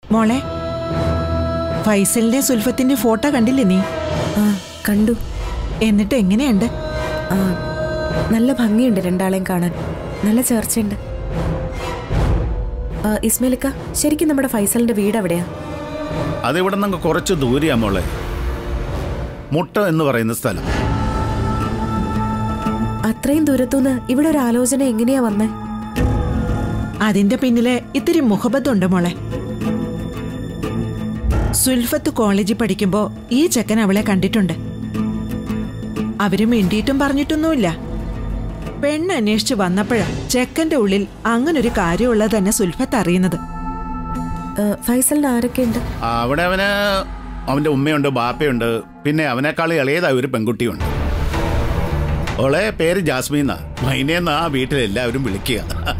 മോളെ ഫൈസലിന്റെ സുൽഫത്തിന്റെ ഫോട്ടോ കണ്ടില്ലേ നീ ആ കണ്ടു എന്നിട്ട് എങ്ങനെയുണ്ട് ആ നല്ല ഭംഗിയുണ്ട് രണ്ടാളെയും കാണാൻ നല്ല ചേർച്ചയുണ്ട് ആ, ഇസ്മയിലിക്ക ശരിക്കും നമ്മുടെ ഫൈസലിന്റെ വീട് എവിടെയാ അത് ഇവിടെ നിന്ന് കുറച്ച് ദൂരെയാ മോളെ മുട്ട എന്ന് പറയുന്ന സ്ഥലം അത്രയും ദൂരത്തുനിന്ന് ഇവിടെ ഒരു ആലോചന എങ്ങനെയാ വന്നേ അതിന്റെ പിന്നില് ഇത്തിരി മുഹബത്തുണ്ട് മോളെ സുൽഫത്ത് കോളേജിൽ പഠിക്കുമ്പോ ഈ ചെക്കൻ അവളെ കണ്ടിട്ടുണ്ട് അവര് മിണ്ടിയിട്ടും പറഞ്ഞിട്ടൊന്നുമില്ല പെണ്ണ് അന്വേഷിച്ച് വന്നപ്പോഴാ ചെക്കന്റെ ഉള്ളിൽ അങ്ങനൊരു കാര്യമുള്ളത് തന്നെ സുൽഫത്ത് അറിയുന്നത് ആ, ഫൈസലിന് ആരൊക്കെയുണ്ട് ആ, അവിടെ അവന് അവന്റെ ഉമ്മയുണ്ട് ബാപ്പയുണ്ട് പിന്നെ അവനേക്കാൾ ഇളയതായ ഒരു പെൺകുട്ടിയുണ്ട് ഓളെ പേര് ജാസ്മീന്ന മൈനേന്ന് ആ വീട്ടിലെല്ലാവരും വിളിക്കുക